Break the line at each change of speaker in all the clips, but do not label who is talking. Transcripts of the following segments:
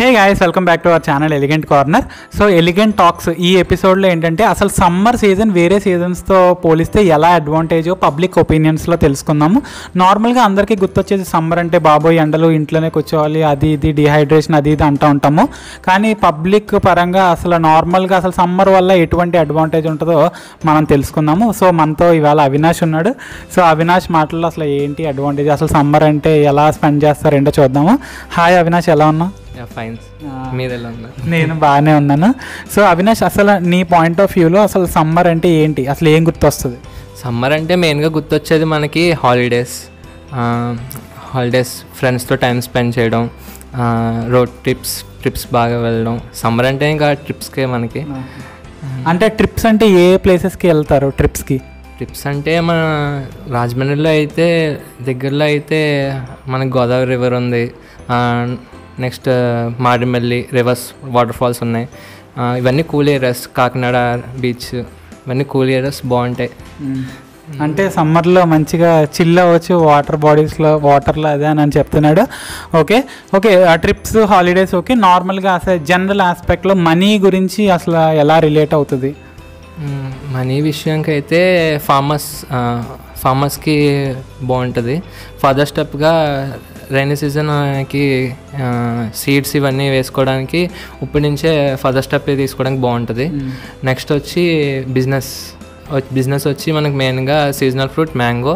Hey guys welcome back to our channel elegant corner so elegant talks ఈ ఎపిసోడ్లో ఏంటంటే అసలు సమ్మర్ సీజన్ వేరే సీజన్స్తో పోలిస్తే ఎలా అడ్వాంటేజో పబ్లిక్ ఒపీనియన్స్లో తెలుసుకుందాము నార్మల్గా అందరికీ గుర్తొచ్చేసి సమ్మర్ అంటే బాబోయ్ ఎండలు ఇంట్లోనే కూర్చోవాలి అది ఇది డిహైడ్రేషన్ అది ఇది అంటూ ఉంటాము కానీ పబ్లిక్ పరంగా అసలు నార్మల్గా అసలు సమ్మర్ వల్ల ఎటువంటి అడ్వాంటేజ్ ఉంటుందో మనం తెలుసుకుందాము సో మనతో ఇవాళ అవినాష్ ఉన్నాడు సో అవినాష్ మాటల్లో అసలు ఏంటి అడ్వాంటేజ్ అసలు సమ్మర్ అంటే ఎలా స్పెండ్ చేస్తారు ఏంటో చూద్దాము హాయ్ అవినాష్ ఎలా ఉన్నావు
యా ఫైన్ మీరు ఎలా ఉన్నారు
నేను బాగానే ఉన్నాను సో అవినాష్ అసలు నీ పాయింట్ ఆఫ్ వ్యూలో అసలు సమ్మర్ అంటే ఏంటి అసలు ఏం గుర్తొస్తుంది
సమ్మర్ అంటే మెయిన్గా గుర్తొచ్చేది మనకి హాలిడేస్ హాలిడేస్ ఫ్రెండ్స్తో టైం స్పెండ్ చేయడం రోడ్ ట్రిప్స్ ట్రిప్స్ బాగా వెళ్ళడం సమ్మర్ అంటే ఇంకా ట్రిప్స్కే మనకి
అంటే ట్రిప్స్ అంటే ఏ ప్లేసెస్కి వెళ్తారు ట్రిప్స్కి
ట్రిప్స్ అంటే మన రాజమండ్రిలో అయితే దగ్గరలో అయితే మనకి గోదావరి రివర్ ఉంది next Madimalli rivers waterfalls ఉన్నాయి ఆ, ఇవన్నీ కూల్ ఏరియాస్ కాకినాడ బీచ్ ఇవన్నీ కూల్ ఏరియాస్ బాగుంటాయి
అంటే సమ్మర్లో మంచిగా చిల్ అవ్వచ్చు వాటర్ బాడీస్లో వాటర్లో అదే అని చెప్తున్నాడు ఓకే ఓకే ఆ ట్రిప్స్ హాలిడేస్ ఓకే నార్మల్గా అసలు జనరల్ ఆస్పెక్ట్లో మనీ గురించి అసలు ఎలా రిలేట్ అవుతుంది
మ్మ్. మనీ విషయానికి అయితే ఫార్మర్స్ ఫార్మర్స్కి బాగుంటుంది ఫర్దర్ స్టెప్గా రైనీ సీజన్కి సీడ్స్ ఇవన్నీ వేసుకోవడానికి ఇప్పటి నుంచే ఫర్దర్ స్టెప్ తీసుకోవడానికి బాగుంటుంది నెక్స్ట్ వచ్చి బిజినెస్ బిజినెస్ వచ్చి మనకి మెయిన్గా seasonal fruit mango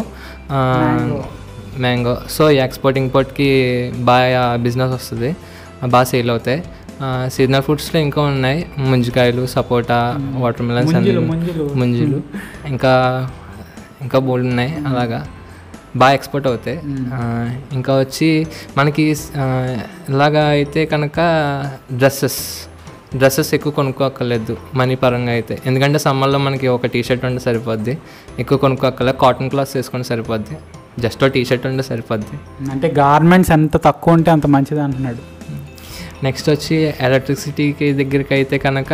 mango so ఈ ఎక్స్పోర్ట్ ఇంపోర్ట్కి బాగా బిజినెస్ వస్తుంది బాగా సేల్ అవుతాయి సీజనల్ ఫ్రూట్స్లో ఇంకా ఉన్నాయి ముంజికాయలు సపోటా వాటర్ మిలన్స్
ముంజులు, ముంజులు.
ముంజులు ఇంకా ఇంకా బోల్డ్ ఉన్నాయి అలాగా బాగా ఎక్స్పోర్ట్ అవుతాయి ఆ, ఇంకా వచ్చి మనకి ఆ, ఇలాగా అయితే కనుక డ్రెస్సెస్ డ్రెస్సెస్ ఎక్కువ కొనుక్కోక్కర్లేదు మనీ పరంగా అయితే ఎందుకంటే సమ్మర్లో మనకి ఒక టీ షర్ట్ ఉంటే సరిపోద్ది ఎక్కువ కొనుక్కోక్కర్లేదు కాటన్ క్లాత్స్ వేసుకుంటే సరిపోద్ది జస్ట్ టీ షర్ట్ ఉంటే సరిపోద్ది
అంటే గార్మెంట్స్ ఎంత తక్కువ ఉంటే అంత మంచిది అంటున్నాడు
నెక్స్ట్ వచ్చి ఎలక్ట్రిసిటీకి దగ్గరికి అయితే కనుక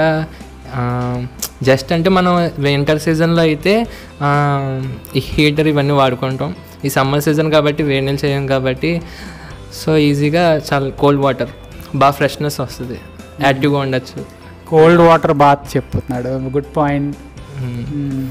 జస్ట్ అంటే మనం వింటర్ సీజన్లో అయితే ఆ, ఈ హీటర్ ఇవన్నీ వాడుకుంటాం ఈ సమ్మర్ సీజన్ కాబట్టి వేడి నీళ్ళు చేయం కాబట్టి సో ఈజీగా చాలా కోల్డ్ వాటర్ బాగా ఫ్రెష్నెస్ వస్తుంది యాక్టివ్గా ఉండొచ్చు
కోల్డ్ వాటర్ బాత్ చెప్తున్నాడు గుడ్ పాయింట్
మ్మ్.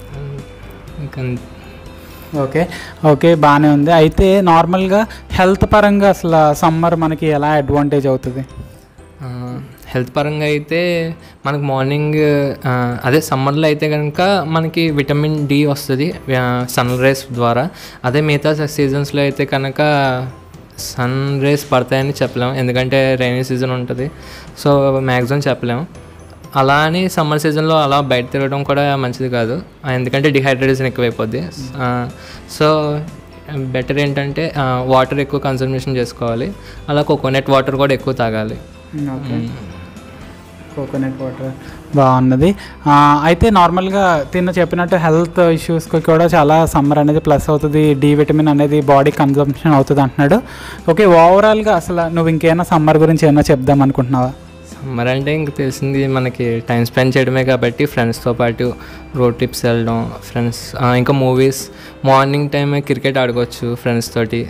ఇంకా
ఓకే ఓకే బాగానే ఉంది అయితే నార్మల్గా హెల్త్ పరంగా అసలు సమ్మర్ మనకి ఎలా అడ్వాంటేజ్ అవుతుంది
హెల్త్ పరంగా అయితే మనకు మార్నింగ్ ఆ, అదే సమ్మర్లో అయితే కనుక మనకి విటమిన్ డి వస్తుంది సన్ రేస్ ద్వారా అదే మిగతా సీజన్స్లో అయితే కనుక సన్ రేస్ పడతాయని చెప్పలేము ఎందుకంటే రైనీ సీజన్ ఉంటుంది సో మ్యాక్సిమం చెప్పలేము అలా అని సమ్మర్ సీజన్లో అలా బయట తిరగడం కూడా మంచిది కాదు ఆ, ఎందుకంటే డిహైడ్రేషన్ ఎక్కువైపోద్ది ఆ, సో బెటర్ ఏంటంటే వాటర్ ఎక్కువ కన్సర్మేషన్ చేసుకోవాలి అలా కోకోనట్ వాటర్ కూడా ఎక్కువ తాగాలి
ఓకే కోకోనట్ వాటర్ బాగున్నది ఆ, అయితే నార్మల్గా తిన్న చెప్పినట్టు హెల్త్ ఇష్యూస్కి కూడా చాలా సమ్మర్ అనేది ప్లస్ అవుతుంది డి విటమిన్ అనేది బాడీ కన్సంప్షన్ అవుతుంది అంటున్నాడు ఓకే ఓవరాల్గా అసలు నువ్వు ఇంకేమైనా సమ్మర్ గురించి ఏమైనా చెప్దాం అనుకుంటున్నావా
సమ్మర్ అంటే ఇంక తెలిసింది మనకి టైం స్పెండ్ చేయడమే కాబట్టి ఫ్రెండ్స్తో పాటు రోడ్ ట్రిప్స్ వెళ్ళడం ఫ్రెండ్స్ ఇంకా మూవీస్ మార్నింగ్ టైం క్రికెట్ ఆడుకోవచ్చు ఫ్రెండ్స్ తోటి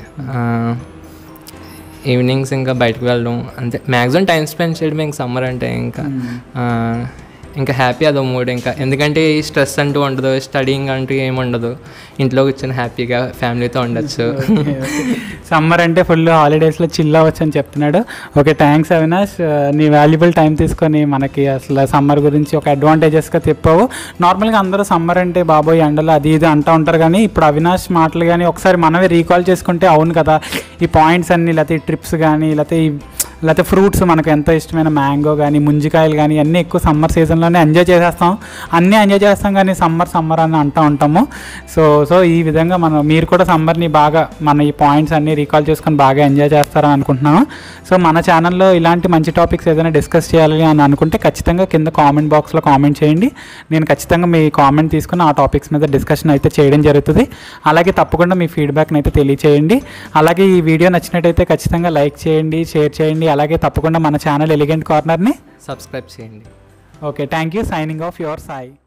ఈవినింగ్స్ ఇంకా బయటకు వెళ్ళడం అంతే మ్యాక్సిమం టైం స్పెండ్ చేయడమే ఇంక సమ్మర్ అంటే ఇంకా ఆ, ఇంకా హ్యాపీ అదో మూడ్ ఇంకా ఎందుకంటే ఈ స్ట్రెస్ అంటూ ఉండదు స్టడీయింగ్ అంటూ ఏమి ఉండదు ఇంట్లో కూర్చొని హ్యాపీగా ఫ్యామిలీతో ఉండొచ్చు
సమ్మర్ అంటే ఫుల్ హాలిడేస్లో చిల్ అవ్వచ్చు అని చెప్తున్నాడు ఓకే థ్యాంక్స్ అవినాష్ ఆ, నీ వాల్యుబుల్ టైం తీసుకొని మనకి అసలు సమ్మర్ గురించి ఒక అడ్వాంటేజెస్గా చెప్పావు నార్మల్గా అందరూ సమ్మర్ అంటే బాబోయ్ ఎండలు అది ఇది అంటూ ఉంటారు కానీ ఇప్పుడు అవినాష్ మాటలు కానీ ఒకసారి మనమే రీకాల్ చేసుకుంటే అవును కదా ఈ పాయింట్స్ అన్నీ లేకపోతే ఈ ట్రిప్స్ కానీ లేకపోతే ఈ లేకపోతే ఫ్రూట్స్ మనకు ఎంతో ఇష్టమైన మ్యాంగో కానీ ముంజికాయలు కానీ అన్నీ ఎక్కువ సమ్మర్ సీజన్లోనే ఎంజాయ్ చేసేస్తాం అన్నీ ఎంజాయ్ చేస్తాం కానీ సమ్మర్ సమ్మర్ అని అంటూ ఉంటాము సో సో ఈ విధంగా మనం మీరు కూడా సమ్మర్ని బాగా మన ఈ పాయింట్స్ అన్నీ రీకాల్ చేసుకొని బాగా ఎంజాయ్ చేస్తారని అనుకుంటున్నాను సో మన ఛానల్లో ఇలాంటి మంచి టాపిక్స్ ఏదైనా డిస్కస్ చేయాలి అని అనుకుంటే ఖచ్చితంగా కింద కామెంట్ బాక్స్లో కామెంట్ చేయండి నేను ఖచ్చితంగా మీ కామెంట్ తీసుకుని ఆ టాపిక్స్ మీద డిస్కషన్ అయితే చేయడం జరుగుతుంది అలాగే తప్పకుండా మీ ఫీడ్బ్యాక్ని అయితే తెలియచేయండి అలాగే ఈ వీడియో నచ్చినట్టయితే ఖచ్చితంగా లైక్ చేయండి షేర్ చేయండి అలాగే తప్పకుండా మన ఛానల్ ఎలిగెంట్ కార్నర్ని
సబ్స్క్రైబ్ చేయండి
okay thank you signing off your Sai